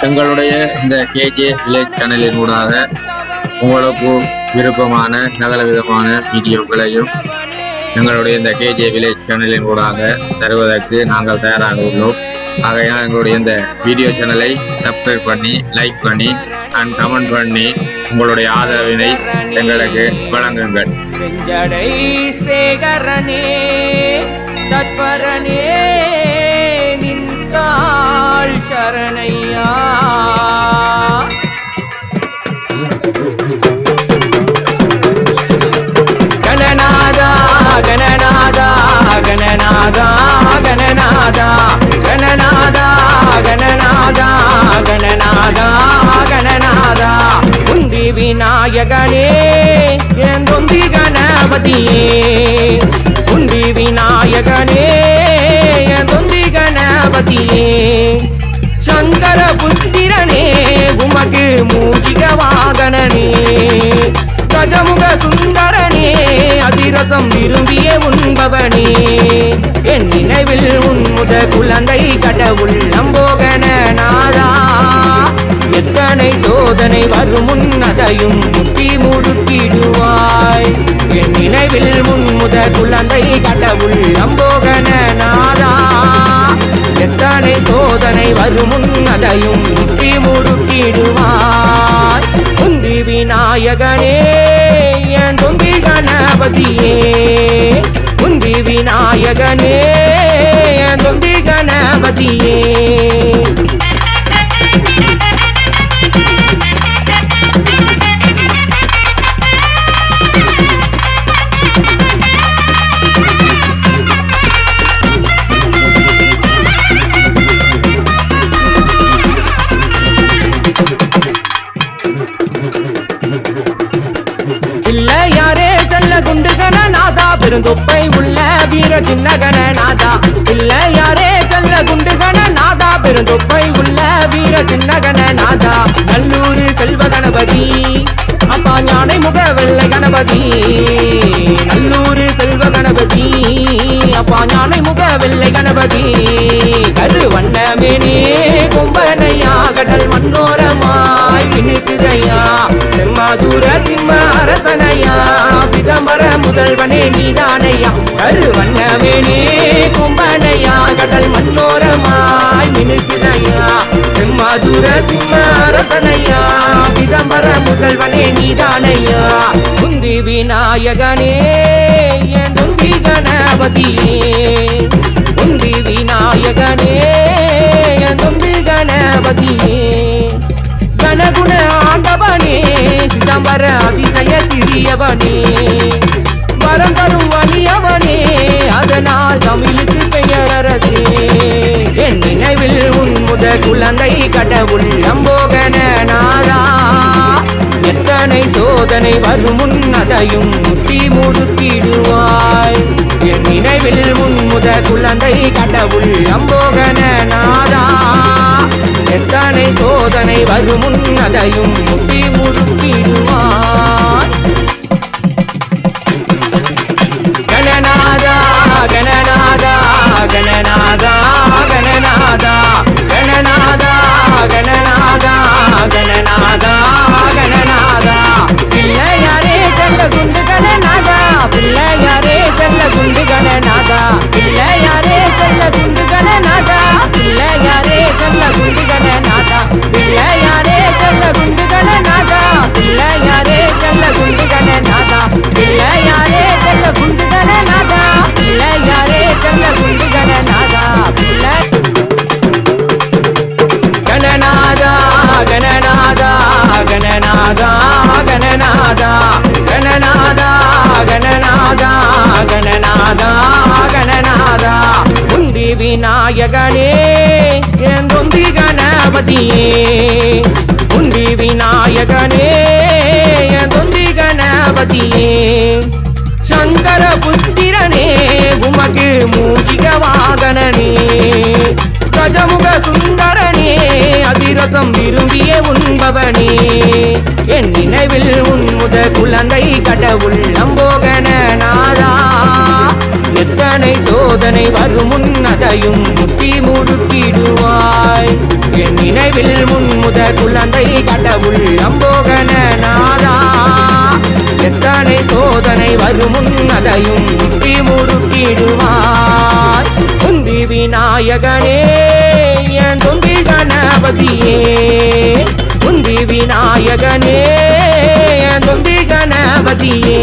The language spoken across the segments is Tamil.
எங்களுடைய இந்த கேஜே வில்லேஜ் சேனலின் ஊடாக உங்களுக்கு விருப்பமான சகல விதமான வீடியோக்களையும் எங்களுடைய இந்த கேஜே வில்லேஜ் சேனலின் ஊடாக தருவதற்கு நாங்கள் தயாராக உள்ளோம் ஆகையால் எங்களுடைய இந்த வீடியோ சேனலை சப்ஸ்கிரைப் பண்ணி லைக் பண்ணி அண்ட் கமெண்ட் பண்ணி உங்களுடைய ஆதரவினை எங்களுக்கு வழங்குங்கள் செஞ்சடை சேகரனே தற்பரனே நின் தாள் சரணையா கணநாதா கணநாதா கணநாதா கணநாதா கணநாதா கணநாதா கணநாதா கணநாதா உந்தி விநாயகனே என் தொந்தி கணபதியே உந்தி விநாயகனே என் தொந்தி கணபதியே சங்கர புத்திரனே உமக்கு மூஷிக வாகனனே கஜமுக சுந்தரனே அதிரசம் விரும்பிய உண்பவனே என் நினைவில் உன் முத குழந்தை கடவுள் நம்போகன நாதா எத்தனை சோதனை வரும் முன்னதையும் முட்டி முடுக்கிடுவாய் என் நினைவில் முன் முத குழந்தை கடவுள் நம்போகன நாதா எத்தனை சோதனை வரும் முன்னதையும் முட்டி முடுக்கிடுவாய் குந்தி விநாயகனே என் தொந்தி கணபதியே குந்தி விநாயகனே என் தொந்தி கணபதியே பிள்ளையாரே செல்ல குண்டுகன நாதா பெருந்தொப்பை உள்ள வீர சின்னகன நாதா பிள்ளையாரே செல்ல குண்டுகன நாதா பெருந்தொப்பை உள்ள வீர சின்னகன நாதா நல்லூர் செல்வ கணபதி அப்பா ஞானை முக வெள்ளை கணபதி நல்லூர் செல்வ கணபதி அப்பா ஞானை முக வெள்ளை கணபதி கரு வண்ணமேனே கும்பனையா கடல் மன்னோரமாய் மினுக்குதையா செம்மாதூர சிம்ம அரசனையா பிதம்பர முதல்வனே நீதானையா கரு வண்ணமேனே கும்பனையா கடல் மன்னோரமாய் மினுக்குதையா செம்மாதூர சிம்ம அரசனையா பிதம்பர முதல்வனே நீதானையா குந்தி விநாயகனே என் துந்தி கணபதியே குந்தி விநாயகனே என் துந்தி கணபதியே கணகுண ஆண்டவனே சிதம்பர அதிசய சிறியவனே வரம் தரும் வலியவனே அதனால் தமிழுக்கு பெயரரசே என் நினைவில் உன் முத குழந்தை கடவுள் நம்போகன நாதா எத்தனை சோதனை வரும் முன்னதையும் முட்டி முடுக்கிடுவாய் என் நினைவில் உன் முத குழந்தை கடவுள் நம்போகன நாதா எத்தனை சோதனை வரும் முன்னதையும் முட்டி முடுக்கிடுவாய் கணநாதா கணநாதா கணநாதா கணநாதா கணநாதா கணநாதா கணநாதா கணநாதா பிள்ளையாரே செல்ல குண்டு கணநாதா பிள்ளையாரே செல்ல குண்டு கணநாதா பிள்ளையாரே செல்ல குண்டு கணநாதா பிள்ளையாரே செல்ல குண்டு கணநாதா பிள்ளையாரே செல்ல குண்டு கணநாதா பிள்ளையாரே செல்ல குண்டு கணநாதா பிள்ளையாரே செல்ல குண்டு கணநாதா பிள்ளையாரே செல்ல குண்டு கணநாதா பிள்ளை கணநாதா கணநாதா கணநாதா கணநாதா கணநாதா கணநாதா கணநாதா கணநாதா குந்தி விநாயகனே என் தொந்தி கணபதியே குந்தி விநாயகனே என் தொந்தி கணபதியே சங்கர புத்திரனே உமக்கு மூஷிக வாகனனே கஜமுக சுந்தரனே அதிரசம் விரும்பிய உண்பவனே என் நினைவில் உன் முத குழந்தை கடவுள் நம்போகன நாதா எத்தனை சோதனை வரும் முன்னதையும் முட்டி முடுக்கிடுவாய் வருவாய் என் நினைவில் முன்முத குழந்தை கடவுள் அம்போகன நாதா எத்தனை சோதனை வரும் அதையும் முட்டி முறுக்கிடுவார் குந்தி விநாயகனே என் தொந்தி கணபதியே குந்தி விநாயகனே என் தொந்தி கணபதியே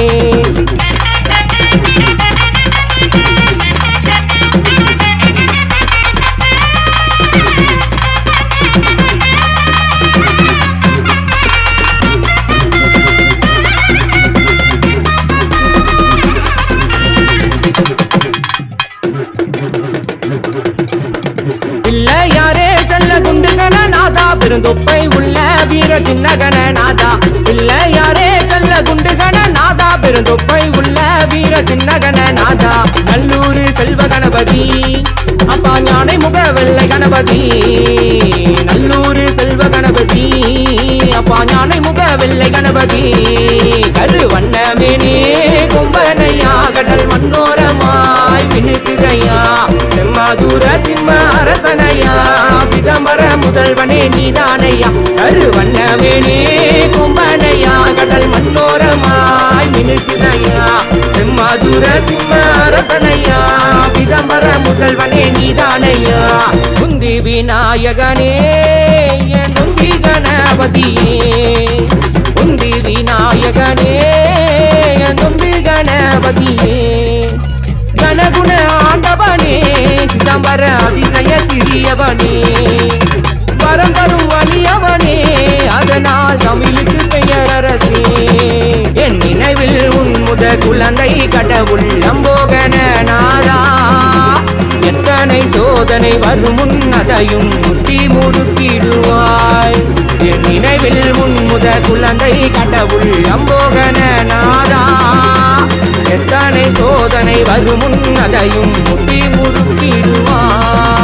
பிள்ளையாரே செல்ல குண்டுகன நாதா பெருந்தொப்பை உள்ள வீர சின்னகன நாதா பிள்ளையாரே செல்ல குண்டுகன நாதா பெருந்தொப்பை உள்ள வீர சின்னகன நாதா நல்லூர் செல்வ கணபதி அப்பா ஞானை முக வெள்ளை கணபதி நல்லூர் செல்வ கணபதி அப்பா ஞானை முக வெள்ளை கணபதி கரு வண்ணமேனே கும்பனையா கடல் மண்ணோரமாய் மினுக்குதையா செம்மாதூர சிம்ம அரசனையா பிதம்பர முதல்வனே நீதானையா கரு வண்ணமேனே கும்பனையா கடல் மண்ணோரமாய் மினுக்குதையா செம்மாதூர சிம்ம அரசனையா பிதம்பர முதல்வனே நீதானையா குந்தி விநாயகனே என் குந்தி கணபதியே குந்தி விநாயகனே என் குந்தி கணபதியே கனகுண ஆண்டவனே சிதம்பர அதிசய சிறியவனே வரம் தரும் வலியவனே அதனால் தமிழுக்கு பெயரரசே என் நினைவில் உன் முத குழந்தை கடவுள் அம்போகன நாதா எத்தனை சோதனை வரும் முன்னதையும் முட்டி முறுக்கிடுவாய் என் நினைவில் உன் முத குழந்தை கடவுள் அம்போகன நாதா எத்தனை சோதனை வரும் முன்னதையும் முட்டி முறுக்கிடுவாய்